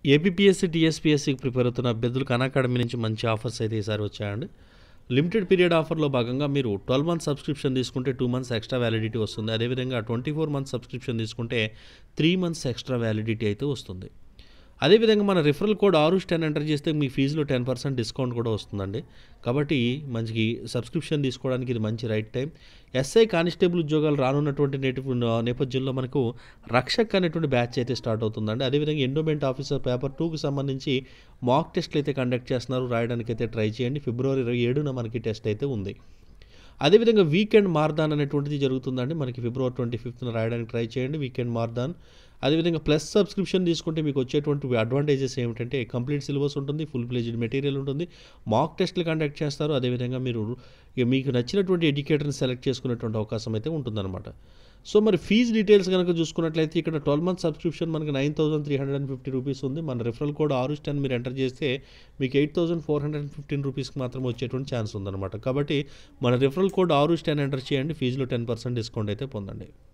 APSC టీఎస్పీఎస్సికి prepare అవుతున్న అభ్యర్థులకు అన్ academy నుంచి మంచి ఆఫర్స్ అయితే ఈసారి వచ్చాయండి లిమిటెడ్ పీరియడ్ ఆఫర్లో భాగంగా మీరు ట్వెల్వ్ మంత్స్ సబ్స్క్రిప్షన్ తీసుకుంటే టూ మంత్స్ ఎక్స్ట్రా వ్యాలిడిటీ వస్తుంది అదేవిధంగా ట్వంటీ ఫోర్ మంత్స్ సబ్స్క్రిప్షన్ తీసుకుంటే త్రీ మంత్స్ ఎక్స్ట్రా వ్యాలిడిటీ అయితే వస్తుంది అదేవిధంగా మన referral code Arush ten enter చేస్తే మీ ఫీజులో టెన్ పర్సెంట్ డిస్కౌంట్ కూడా వస్తుందండి కాబట్టి మంచి సబ్స్క్రిప్షన్ తీసుకోవడానికి ఇది మంచి రైట్ టైం ఎస్ఐ కానిస్టేబుల్ ఉద్యోగాలు రానున్నటువంటి నేటి నేపథ్యంలో మనకు రక్షక్ అనేటువంటి బ్యాచ్ అయితే స్టార్ట్ అవుతుందండి అదేవిధంగా ఎండోమెంట్ ఆఫీసర్ పేపర్ టూకి సంబంధించి మాక్ టెస్ట్లు అయితే కండక్ట్ చేస్తున్నారు రాయడానికి అయితే ట్రై చేయండి ఫిబ్రవరి ఇరవై ఏడున మనకి టెస్ట్ అయితే ఉంది అదేవిధంగా వీకెండ్ మార్దాన్ అనేటువంటిది జరుగుతుందండి మనకి ఫిబ్రవరి ట్వంటీ ఫిఫ్త్న రాయడానికి ట్రై చేయండి వీకెండ్ మార్దాన్ అదేవిధంగా ప్లస్ సబ్స్క్రిప్షన్ తీసుకుంటే మీకు వచ్చేటువంటి అడ్వాంటేజెస్ ఏమిటంటే కంప్లీట్ సిలబస్ ఉంటుంది ఫుల్ ప్లేజ్డ్ మెటీరియల్ ఉంటుంది మాక్ టెస్ట్లు కండక్ట్ చేస్తారు అదేవిధంగా మీరు ఇక మీకు నచ్చినటువంటి ఎడ్యుకేటర్ని సెలెక్ట్ చేసుకునేటువంటి అవకాశం అయితే ఉంటుందన్నమాట సో మరి ఫీజ్ డీటెయిల్స్ కనుక చూసుకున్నట్లయితే ఇక్కడ ట్వెల్వ్ మంత్ సబ్స్క్రిప్షన్ మనకి nine thousand three hundred and fifty rupees ఉంది మన రిఫరల్ కోడ్ ఆరు టెన్ మీరు ఎంటర్ చేస్తే మీకు eight thousand four hundred and fifteen రూపీస్కి మాత్రం వచ్చేటువంటి ఛాన్స్ ఉందన్నమాట కాబట్టి మన రిఫరల్ కోడ్ ఆరు టెన్ ఎంటర్ చేయండి ఫీజులో టెన్ పర్సెంట్ డిస్కౌంట్ అయితే పొందండి